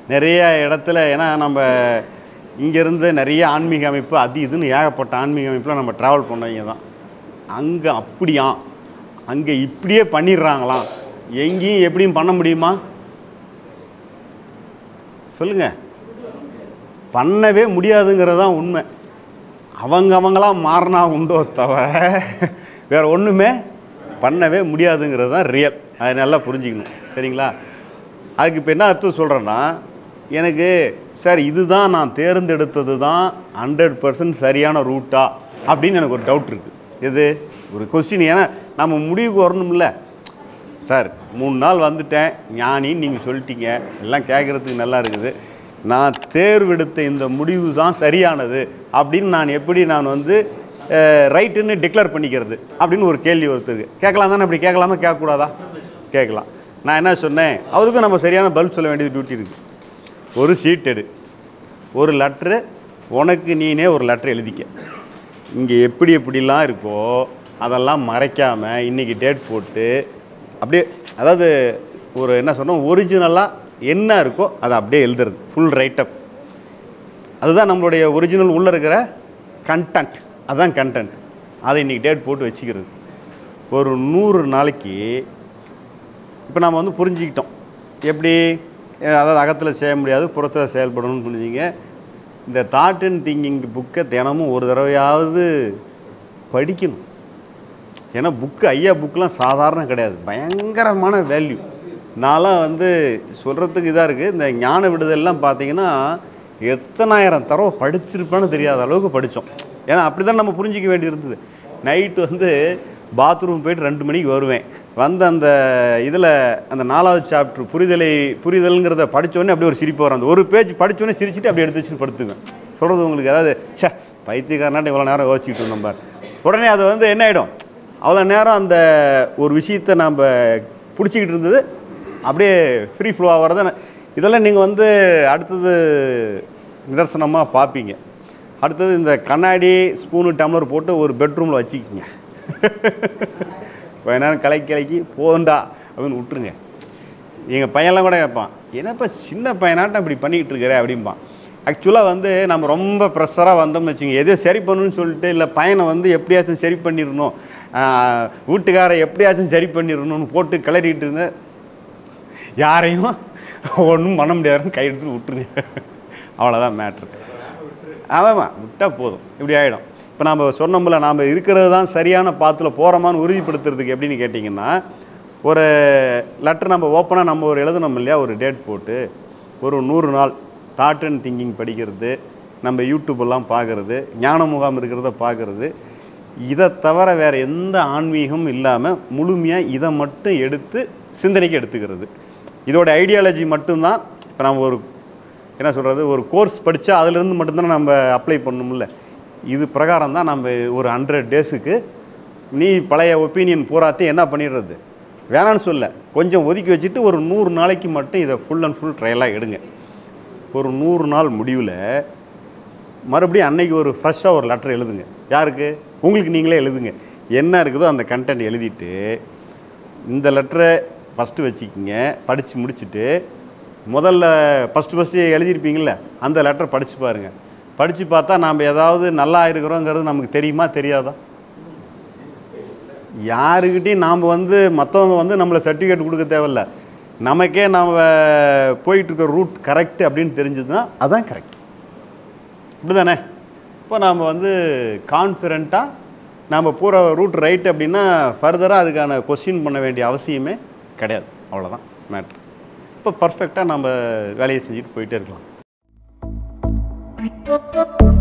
நிறைய இடத்துல ஏன்னா நம்ம இங்கேருந்து நிறைய ஆன்மீக அமைப்பு அது இதுன்னு ஏகப்பட்ட ஆன்மீக அமைப்பில் நம்ம ட்ராவல் பண்ணவங்க தான் அங்கே அப்படியா அங்கே இப்படியே பண்ணிடுறாங்களாம் எங்கேயும் எப்படியும் பண்ண முடியுமா சொல்லுங்க பண்ணவே முடியாதுங்கிறது தான் உண்மை அவங்க அவங்களாம் மாறினா உண்டோ தவிர வேற ஒன்றுமே பண்ணவே முடியாதுங்கிறது தான் ரியல் அதை நல்லா புரிஞ்சுக்கணும் சரிங்களா அதுக்கு இப்போ என்ன அர்த்தம் சொல்கிறேன்னா எனக்கு சார் இதுதான் நான் தேர்ந்தெடுத்தது தான் ஹண்ட்ரட் பர்சன்ட் சரியான ரூட்டா அப்படின்னு எனக்கு ஒரு டவுட் இருக்குது எது ஒரு கொஸ்டின் ஏன்னா நம்ம முடிவுக்கு வரணும்ல சார் மூணு நாள் வந்துட்டேன் ஞானின்னு நீங்கள் சொல்லிட்டீங்க எல்லாம் கேட்குறதுக்கு நல்லா இருக்குது நான் தேர்வெடுத்த இந்த முடிவு தான் சரியானது அப்படின்னு நான் எப்படி நான் வந்து ரைட்டுன்னு டிக்ளேர் பண்ணிக்கிறது அப்படின்னு ஒரு கேள்வி ஒருத்தருக்கு கேட்கலாம் தானே அப்படி கேட்கலாமா கேட்கக்கூடாதா கேட்கலாம் நான் என்ன சொன்னேன் அதுக்கும் நம்ம சரியான பதில் சொல்ல வேண்டியது டியூட்டி இருக்குது ஒரு சீட் எடு ஒரு லெட்ரு உனக்கு நீனே ஒரு லெட்ரு எழுதிக்க இங்கே எப்படி எப்படிலாம் இருக்கோ அதெல்லாம் மறைக்காமல் இன்றைக்கி டேட் போட்டு அப்படியே அதாவது ஒரு என்ன சொன்னோம் ஒரிஜினலாக என்ன இருக்கோ அதை அப்படியே எழுதுறது ஃபுல் ரைட்டப் அதுதான் நம்மளுடைய ஒரிஜினல் உள்ளே இருக்கிற கண்டென்ட் அதுதான் கண்டென்ட் அதை இன்றைக்கி டேட் போட்டு வச்சுக்கிறது ஒரு நூறு நாளைக்கு இப்போ நம்ம வந்து புரிஞ்சுக்கிட்டோம் எப்படி அஹ் அதாவது அகத்தில் செய்ய முடியாது புறத்தில் செயல்படணும்னு புரிஞ்சுங்க இந்த தாட் அண்ட் திங்கிங் புக்கை தினமும் ஒரு தடவையாவது படிக்கணும் ஏன்னா புக்கு ஐயா புக்கெலாம் சாதாரண கிடையாது பயங்கரமான வேல்யூ நான்லாம் வந்து சொல்கிறதுக்கு இதாக இருக்குது இந்த ஞான விடுதல்லாம் பார்த்தீங்கன்னா எத்தனாயிரம் தடவை படிச்சிருப்பேன்னு தெரியாத அளவுக்கு படித்தோம் ஏன்னா அப்படி தான் நம்ம புரிஞ்சிக்க வேண்டியிருந்தது நைட்டு வந்து பாத்ரூம் போயிட்டு ரெண்டு மணிக்கு வருவேன் வந்து அந்த இதில் அந்த நாலாவது சாப்டர் புரிதலை புரிதல்ங்கிறத படிச்ச உடனே அப்படியே ஒரு சிரிப்பு வரும் அந்த ஒரு பேஜ் படிச்சோடனே சிரிச்சிட்டு அப்படியே எடுத்து வச்சுட்டு படுத்துக்குவேன் சொல்கிறது உங்களுக்கு அதாவது ச்சே பைத்தியக்காரனாட்ட இவ்வளோ நேரம் யோசிச்சுட்டு இருந்தோம் பார் உடனே அது வந்து என்ன ஆகிடும் அவ்வளோ நேரம் அந்த ஒரு விஷயத்தை நாம் பிடிச்சிக்கிட்டு இருந்தது அப்படியே ஃப்ரீ ஃப்ளோவாக வரத இதெல்லாம் நீங்கள் வந்து அடுத்தது நிதர்சனமாக பார்ப்பீங்க அடுத்தது இந்த கண்ணாடி ஸ்பூனு டம்ளர் போட்டு ஒரு பெட்ரூமில் வச்சுக்கிங்க கொஞ்ச நேரம் கலக்கி கலக்கி போதுண்டா அப்படின்னு விட்டுருங்க எங்கள் பையன்லாம் கூட கேட்பான் என்னப்பா சின்ன பையனாட்டம் இப்படி பண்ணிக்கிட்டு இருக்கிற அப்படிம்பான் ஆக்சுவலாக வந்து நம்ம ரொம்ப ப்ரெஷராக வந்தோம்னு வச்சுங்க எதையோ சரி பண்ணணும்னு சொல்லிட்டு இல்லை பையனை வந்து எப்படியாச்சும் சரி பண்ணிடணும் ஆஹ், வீட்டுக்காரை எப்படியாச்சும் சரி பண்ணிடணும்னு போட்டு கிளறிட்டு இருந்தேன் யாரையும் ஒன்றும் பண்ண முடியாதுன்னு கை எடுத்து விட்டுருங்க அவ்வளோதான் மேட்ரு ஆமாம் விட்டால் போதும் இப்படி ஆகிடும் இப்போ நாம் சொன்னோம்ல நாம் இருக்கிறது தான் சரியான பாத்தில் போகிறோமான்னு உறுதிப்படுத்துறதுக்கு எப்படின்னு கேட்டிங்கன்னா ஒரு லெட்டர் நம்ம ஓப்பனாக நம்ம ஒரு எழுதணும் இல்லையா ஒரு டேட் போட்டு ஒரு நூறு நாள் தாட் அண்ட் திங்கிங் படிக்கிறது நம்ம யூடியூப்பெல்லாம் பார்க்குறது ஞான முகாம் இருக்கிறத பார்க்குறது இதை தவிர வேறு எந்த ஆன்மீகமும் இல்லாமல் முழுமையாக இதை மட்டும் எடுத்து சிந்தனைக்கு எடுத்துக்கிறது இதோட ஐடியாலஜி மட்டும்தான் இப்போ நம்ம ஒரு என்ன சொல்கிறது ஒரு கோர்ஸ் படித்தா அதிலிருந்து மட்டும்தானே நம்ம அப்ளை பண்ணணும்ல இது பிரகாரம் தான் நம்ம ஒரு ஹண்ட்ரட் டேஸுக்கு நீ பழைய ஒப்பீனியன் பூராத்தையும் என்ன பண்ணிடுறது வேணான்னு சொல்ல கொஞ்சம் ஒதுக்கி வச்சுட்டு ஒரு நூறு நாளைக்கு மட்டும் இதை ஃபுல் அண்ட் ஃபுல் ட்ரையலாக எடுங்க ஒரு நூறு நாள் முடிவில் மறுபடியும் அன்னைக்கு ஒரு ஃப்ரெஷ்ஷாக ஒரு லெட்டர் எழுதுங்க யாருக்கு உங்களுக்கு நீங்களே எழுதுங்க என்ன இருக்குதோ அந்த கண்டென்ட் எழுதிட்டு இந்த லெட்டரை ஃபஸ்ட்டு வச்சுக்கிங்க படித்து முடிச்சுட்டு முதல்ல ஃபஸ்ட்டு ஃபஸ்ட்டு எழுதியிருப்பீங்கள அந்த லெட்டரை படித்து பாருங்கள் படித்து பார்த்தா நாம் ஏதாவது நல்லா இருக்கிறோங்கிறது நமக்கு தெரியுமா தெரியாதா யாருக்கிட்டையும் நாம் வந்து மற்றவங்க வந்து நம்மளை சர்டிஃபிகேட் கொடுக்க தேவையில்ல நமக்கே நாம் போயிட்டுருக்க ரூட் கரெக்ட் அப்படின்னு தெரிஞ்சதுன்னா அதான் கரெக்ட் இப்படி தானே இப்போ நாம் வந்து கான்ஃபிடண்ட்டாக நாம் போகிற ரூட் ரைட் அப்படின்னா ஃபர்தராக அதுக்கான கொஸ்டின் பண்ண வேண்டிய அவசியமே கிடையாது அவ்வளோதான் மேட்ரு இப்போ பர்ஃபெக்டாக நம்ம வேலையை செஞ்சுட்டு போயிட்டே இருக்கலாம்